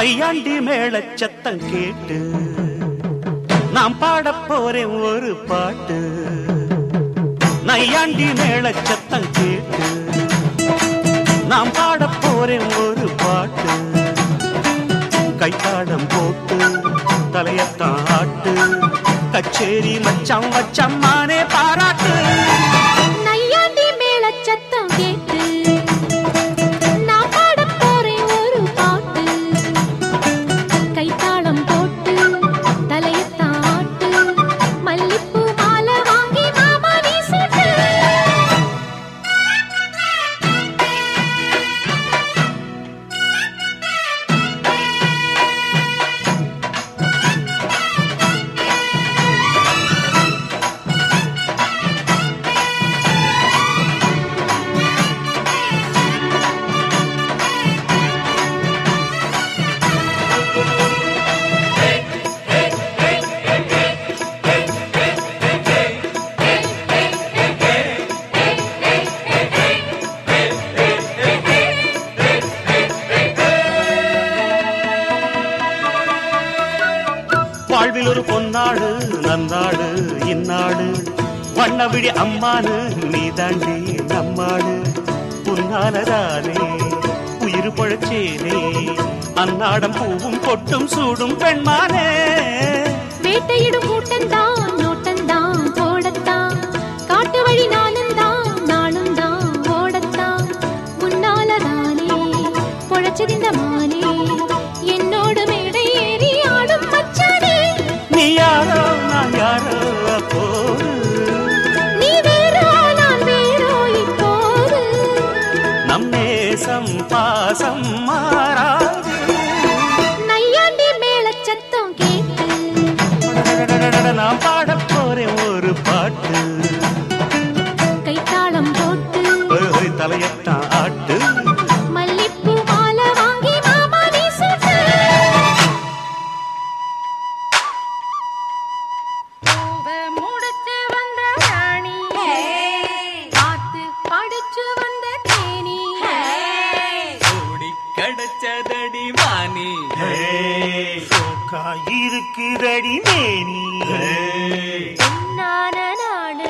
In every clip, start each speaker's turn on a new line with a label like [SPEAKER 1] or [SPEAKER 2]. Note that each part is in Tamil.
[SPEAKER 1] நையாண்டி மேளச் சத்தம் கேட்டு நாம் பாடப் போறேன் ஒரு பாட்டு நையாண்டி மேளச் சத்தம் கேட்டு நாம் பாடப் போறேன் ஒரு பாட்டு கைத்தாடம் போட்டு தலையத்தான் ஆட்டு கச்சேரி மச்சான் வச்சம்மானே பாராட்டு
[SPEAKER 2] நையாண்டி மேளச் சத்தம் கேட்டு நான் பாடப் போறேன் ஒரு பாட்டு கைத்தாளம் போட்டு தலையத்தான் ஆட்டு மல்லிப்பூ மாலை வாங்கி மாமா நீ சூட்டு
[SPEAKER 1] வாழ்வில் ஒரு பொன்னாடு நன்னாடு இந்நாடு வண்ணவிழி அம்மானு நீ தாண்டி நம்மாடு புன்னாலதானே உயிர் பழச்சேனே அன்னாடம் பூவும் பொட்டும் சூடும் பெண்மானே
[SPEAKER 2] வேட்டையிடும் கூட்டந்தான் நோட்டந்தான் போடத்தான் காட்டு வழி நானும் தான் நானும் தான் ஓடத்தான் முன்னால தானே பொழைச்சதிந்த மானே என்னோடு மேடை ஏறி ஆடும் மச்சானே
[SPEAKER 1] நீ யாரோ நான் யாரோ அப்போது
[SPEAKER 2] நீ வேறோ நான் வேறோ இப்போது
[SPEAKER 1] நம் நேசம் பாசம் மாறாது
[SPEAKER 2] நையாண்டி மேளச் சத்தம் கேட்டு
[SPEAKER 1] நான் பாடப் போறேன் ஒரு பாட்டு
[SPEAKER 2] கைத்தாளம் போட்டு
[SPEAKER 1] ஓய், ஓய், தலையத்தான் ஆட்டு
[SPEAKER 2] மல்லிப்பூ மாலை வாங்கி மாமா நீ சூட்டு
[SPEAKER 3] பூவை முடிச்சு வந்த ராணி பார்த்து படிச்சு வந்த தேனி
[SPEAKER 4] ஓடி கிடைச்சதடி வாணி
[SPEAKER 1] இருக்குதடி மேனி
[SPEAKER 2] பொன்னான நாடு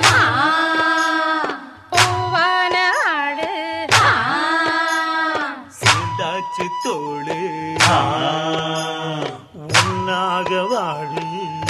[SPEAKER 3] பூவான ஆடு
[SPEAKER 1] சிந்தாச்சு தோடு உன்னாக வாழு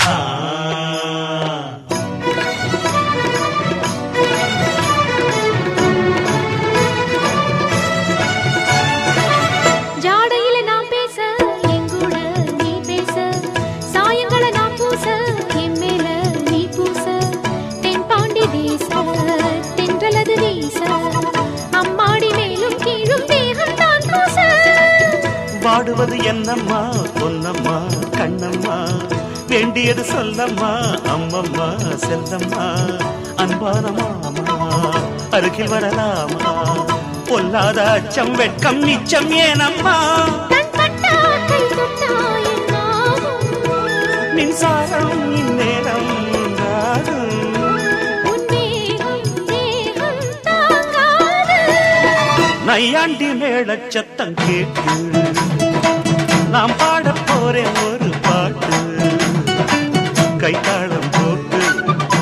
[SPEAKER 2] ஜாடையில நான் பேச என் கூட நீ பேச சாயங்கள நான் பூச என் மேல நீ பூச தென் பாண்டி தேச தென்றலது வீச அம்மாடி மேலும் கீழும் தேகம் தான் பூச
[SPEAKER 1] வாடுவது என்னம்மா பொன்னம்மா கண்ணம்மா வேண்டியது சொல்லம்மா அம்மம்மா செல்லம்மா அன்பான மாமா அருகில் வரலாமா பொல்லாத அச்சம் வெட்கம் நிச்சம் ஏனம்மா
[SPEAKER 2] கண் பட்டா கை தொட்டா என்னாகும்
[SPEAKER 1] மின்சாரம் இந்நேரம் உண்டாகும்
[SPEAKER 2] உன் மேகம் தேகம் தாங்காது
[SPEAKER 1] நையாண்டி மேளச் சத்தம் கேட்டு நாம் பாடப் போறேன் ஒரு பாட்டு கைத்தாளம் போட்டு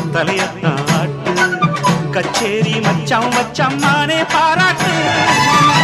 [SPEAKER 1] தலையத்தான் ஆட்டு கச்சேரி மச்சான் மச்சான் மானே பாராட்டு